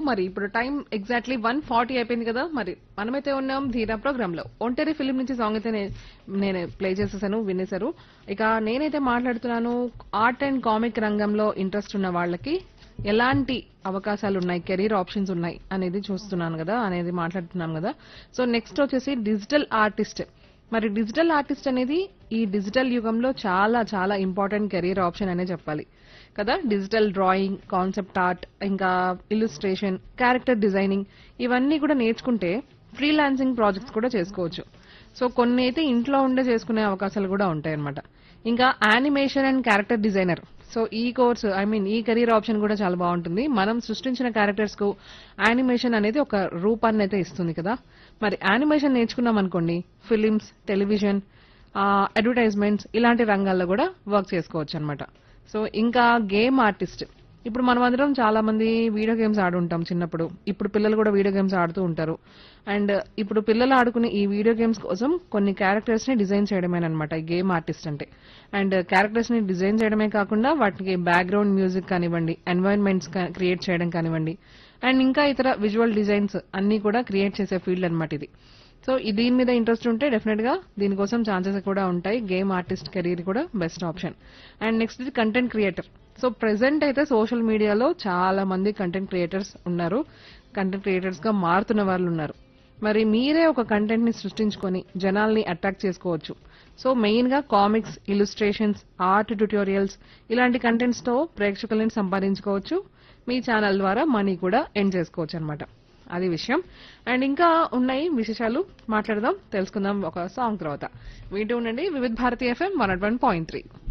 మరి ఇప్పుడు time exactly one forty అయిపోయింది కదా మరి మనమైతే ఉన్నాం ధీరా ప్రోగ్రామ్ లో ఒంటరి ఫిలిం నుంచి సాంగ్ అయితే నే- నేను ప్లే చేసేసాను వినేశారు ఇక నేనైతే మాట్లాడుతున్నాను ఆర్ట్ అండ్ కామిక్ రంగంలో ఇంట్రెస్ట్ ఉన్న వాళ్ళకి ఎలాంటి అవకాశాలు ఉన్నాయి కెరీర్ ఆప్షన్స్ ఉన్నాయి అనేది చూస్తున్నాను కదా అనేది మాట్లాడుతున్నాను కదా సో నెక్స్ట్ వచ్చేసి డిజిటల్ ఆర్టిస్ట్ మరి డిజిటల్ ఆర్టిస్ట్ అనేది ఈ డిజిటల్ యుగంలో చాలా చాలా ఇంపార్టెంట్ కెరీర్ ఆప్షన్ అనే చెప్పాలి కదా డిజిటల్ డ్రాయింగ్ కాన్సెప్ట్ ఆర్ట్ ఇంకా ఇల్లుస్ట్రేషన్ క్యారెక్టర్ డిజైనింగ్ ఇవన్నీ కూడా నేర్చుకుంటే ఫ్రీలాన్సింగ్ ప్రాజెక్ట్స్ కూడా చేసుకోవచ్చు సో కొన్ని అయితే ఇంట్లో ఉండే చేసుకునే అవకాశాలు కూడా ఉంటాయి అనమాట ఇంకా animation and character designer so ఈ కోర్స్ ఐ మీన్ ఈ కెరీర్ ఆప్షన్ కూడా చాలా బాగుంటుంది మనం సృష్టించిన క్యారెక్టర్స్ కు యానిమేషన్ అనేది ఒక రూపాన్ని అయితే ఇస్తుంది కదా మరి యానిమేషన్ నేర్చుకున్నాం అనుకోండి ఫిలిమ్స్ టెలివిజన్ అడ్వర్టైజ్మెంట్స్ ఇలాంటి రంగాల్లో కూడా వర్క్ చేసుకోవచ్చు అనమాట సో ఇంకా గేమ్ ఆర్టిస్ట్ ఇప్పుడు మనం అందరం చాలా మంది వీడియో గేమ్స్ ఆడుంటాం చిన్నప్పుడు ఇప్పుడు పిల్లలు కూడా వీడియో గేమ్స్ ఆడుతూ ఉంటారు అండ్ ఇప్పుడు పిల్లలు ఆడుకునే ఈ వీడియో గేమ్స్ కోసం కొన్ని క్యారెక్టర్స్ ని డిజైన్ చేయడమేనమాట ఈ గేమ్ ఆర్టిస్ట్ అంటే అండ్ క్యారెక్టర్స్ ని డిజైన్ చేయడమే కాకుండా వాటికి బ్యాక్గ్రౌండ్ మ్యూజిక్ కానివ్వండి ఎన్వైరన్మెంట్స్ క్రియేట్ చేయడం కానివ్వండి అండ్ ఇంకా ఇతర విజువల్ డిజైన్స్ అన్ని కూడా క్రియేట్ చేసే ఫీల్డ్ అన్నమాట ఇది సో ఈ దీని మీద ఇంట్రెస్ట్ ఉంటే డెఫినెట్ గా దీనికోసం ఛాన్సెస్ కూడా ఉంటాయి గేమ్ ఆర్టిస్ట్ కెరీర్ కూడా బెస్ట్ ఆప్షన్ అండ్ నెక్స్ట్ ఇది కంటెంట్ క్రియేటర్ సో ప్రెసెంట్ అయితే సోషల్ మీడియాలో చాలా మంది కంటెంట్ క్రియేటర్స్ ఉన్నారు కంటెంట్ క్రియేటర్స్ గా మారుతున్న వాళ్ళు ఉన్నారు మరి మీరే ఒక కంటెంట్ ని సృష్టించుకొని జనాల్ని అట్రాక్ట్ చేసుకోవచ్చు సో మెయిన్ గా కామిక్స్ ఇలుస్ట్రేషన్స్ ఆర్ట్ ట్యుటోరియల్స్ ఇలాంటి కంటెంట్స్ తో ప్రేక్షకులను సంపాదించుకోవచ్చు మీ ఛానల్ ద్వారా మనీ కూడా ఎర్న్ చేసుకోవచ్చు అనమాట అది విషయం అండ్ ఇంకా ఉన్నాయి విశేషాలు మాట్లాడదాం తెలుసుకుందాం ఒక సాంగ్ తర్వాత వింటూ ఉండండి Vividh Bharati FM one point three